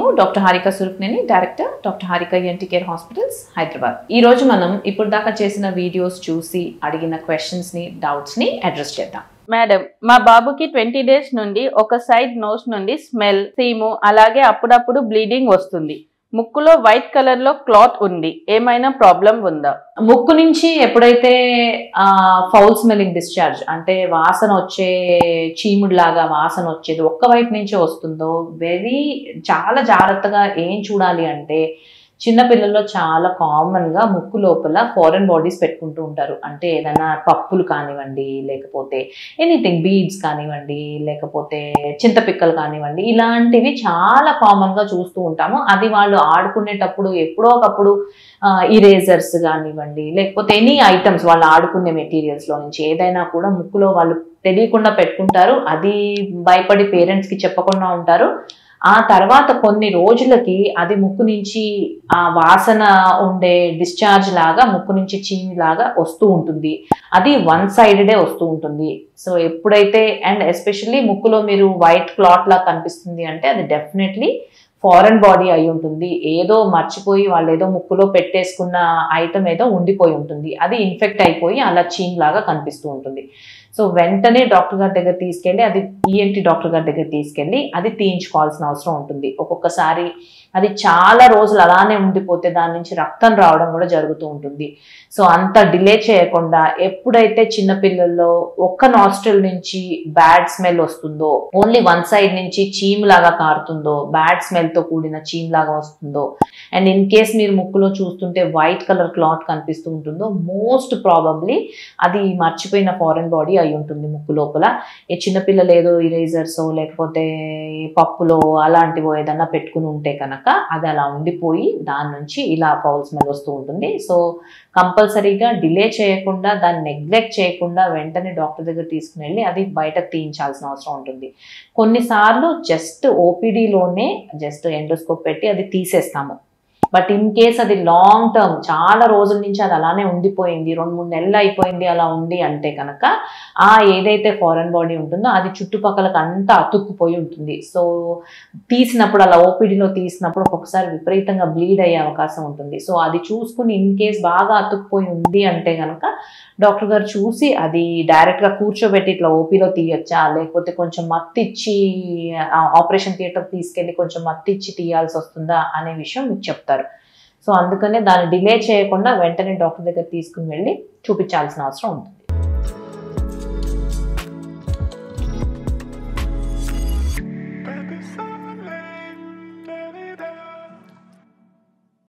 నేను doctor Harika Surukneni director doctor Harika ENT care hospitals Hyderabad ఈ రోజు మనం ఇప్పుడు దాకా చేసిన వీడియోస్ చూసి అడిగిన క్వశ్చన్స్ ని డౌట్స్ ని అడ్రస్ చేద్దాం మేడం మా బాబుకి ట్వంటీ డేస్ నుండి ఒక సైడ్ నోస్ నుండి స్మెల్ సీము అలాగే అప్పుడప్పుడు బ్లీడింగ్ వస్తుంది ముక్కులో వైట్ కలర్ లో క్లాత్ ఉంది ఏమైనా ప్రాబ్లం ఉందా ముక్కు నుంచి ఎప్పుడైతే ఫౌల్ స్మెల్లింగ్ డిశ్చార్జ్ అంటే వాసన వచ్చే చీముడు లాగా వాసన వచ్చేది ఒక్క వైపు నుంచే వస్తుందో వెరీ చాలా జాగ్రత్తగా ఏం చూడాలి అంటే చిన్న పిల్లల్లో చాలా కామన్ గా ముక్కు లోపల ఫారెన్ బాడీస్ పెట్టుకుంటూ ఉంటారు అంటే ఏదైనా పప్పులు కానివ్వండి లేకపోతే ఎనీథింగ్ బీడ్స్ కానివ్వండి లేకపోతే చింతపిక్కలు కానివ్వండి ఇలాంటివి చాలా కామన్ గా చూస్తూ ఉంటాము అది వాళ్ళు ఆడుకునేటప్పుడు ఎప్పుడో ఒకప్పుడు ఇరేజర్స్ కానివ్వండి లేకపోతే ఎనీ ఐటమ్స్ వాళ్ళు ఆడుకునే మెటీరియల్స్ లో నుంచి ఏదైనా కూడా ముక్కులో వాళ్ళు తెలియకుండా పెట్టుకుంటారు అది భయపడి పేరెంట్స్ కి చెప్పకుండా ఉంటారు ఆ తర్వాత కొన్ని రోజులకి అది ముక్కు నుంచి ఆ వాసన ఉండే డిశ్చార్జ్ లాగా ముక్కు నుంచి చీమి లాగా వస్తూ ఉంటుంది అది వన్ సైడెడే వస్తూ ఉంటుంది సో ఎప్పుడైతే అండ్ ఎస్పెషల్లీ ముక్కులో మీరు వైట్ క్లాట్ లా కనిపిస్తుంది అంటే అది డెఫినెట్లీ ఫారెన్ బాడీ అయి ఉంటుంది ఏదో మర్చిపోయి వాళ్ళు ఏదో ముక్కులో పెట్టేసుకున్న ఐటమ్ ఏదో ఉండిపోయి ఉంటుంది అది ఇన్ఫెక్ట్ అయిపోయి అలా చీమ్ లాగా కనిపిస్తూ ఉంటుంది సో వెంటనే డాక్టర్ గారి దగ్గర తీసుకెళ్ళి అది ఈఎన్టీ డాక్టర్ గారి దగ్గర తీసుకెళ్ళి అది తీయించుకోవాల్సిన అవసరం ఉంటుంది ఒక్కొక్కసారి అది చాలా రోజులు అలానే ఉండిపోతే దాని నుంచి రక్తం రావడం కూడా జరుగుతూ ఉంటుంది సో అంత డిలే చేయకుండా ఎప్పుడైతే చిన్నపిల్లల్లో ఒక్క నాస్ట్రిల్ నుంచి బ్యాడ్ స్మెల్ వస్తుందో ఓన్లీ వన్ సైడ్ నుంచి చీమ్ లాగా కారుతుందో బ్యాడ్ స్మెల్ తో కూడిన చీమ్ లాగా వస్తుందో అండ్ ఇన్ కేస్ మీరు ముక్కులో చూస్తుంటే వైట్ కలర్ క్లాత్ కనిపిస్తూ ఉంటుందో మోస్ట్ ప్రాబబ్లీ అది మర్చిపోయిన ఫారెన్ బాడీ అయి ఉంటుంది ముక్కు లోపల ఏ చిన్నపిల్లలు ఏదో ఇరేజర్స్ లేకపోతే పప్పులో అలాంటివో ఏదన్నా పెట్టుకుని ఉంటే కనుక అది అలా ఉండిపోయి దాని నుంచి ఇలా ఫౌల్ స్మెల్ వస్తూ ఉంటుంది సో కంపల్సరీగా డిలే చేయకుండా దాన్ని నెగ్లెక్ట్ చేయకుండా వెంటనే డాక్టర్ దగ్గర తీసుకుని వెళ్ళి అది బయటకు తీయించాల్సిన అవసరం ఉంటుంది కొన్నిసార్లు జస్ట్ ఓపీడీలోనే జస్ట్ ఎండోస్కోప్ పెట్టి అది తీసేస్తాము బట్ ఇన్ కేస్ అది లాంగ్ టర్మ్ చాలా రోజుల నుంచి అది అలానే ఉండిపోయింది రెండు మూడు నెలలు అయిపోయింది అలా ఉంది అంటే కనుక ఆ ఏదైతే ఫారెన్ బాడీ ఉంటుందో అది చుట్టుపక్కలకు అంతా అతుక్కుపోయి ఉంటుంది సో తీసినప్పుడు అలా ఓపీడీలో తీసినప్పుడు ఒక్కొక్కసారి విపరీతంగా బ్లీడ్ అయ్యే అవకాశం ఉంటుంది సో అది చూసుకుని ఇన్ కేస్ బాగా అతుక్కుపోయి ఉంది అంటే కనుక డాక్టర్ గారు చూసి అది డైరెక్ట్గా కూర్చోబెట్టి ఇట్లా ఓపీలో తీయచ్చా లేకపోతే కొంచెం మత్తిచ్చి ఆపరేషన్ థియేటర్ తీసుకెళ్ళి కొంచెం మత్తిచ్చి తీయాల్సి వస్తుందా అనే విషయం మీకు చెప్తారు సో అందుకనే దాన్ని డిలే చేయకుండా వెంటనే డాక్టర్ దగ్గర తీసుకుని వెళ్ళి చూపించాల్సిన అవసరం ఉంటుంది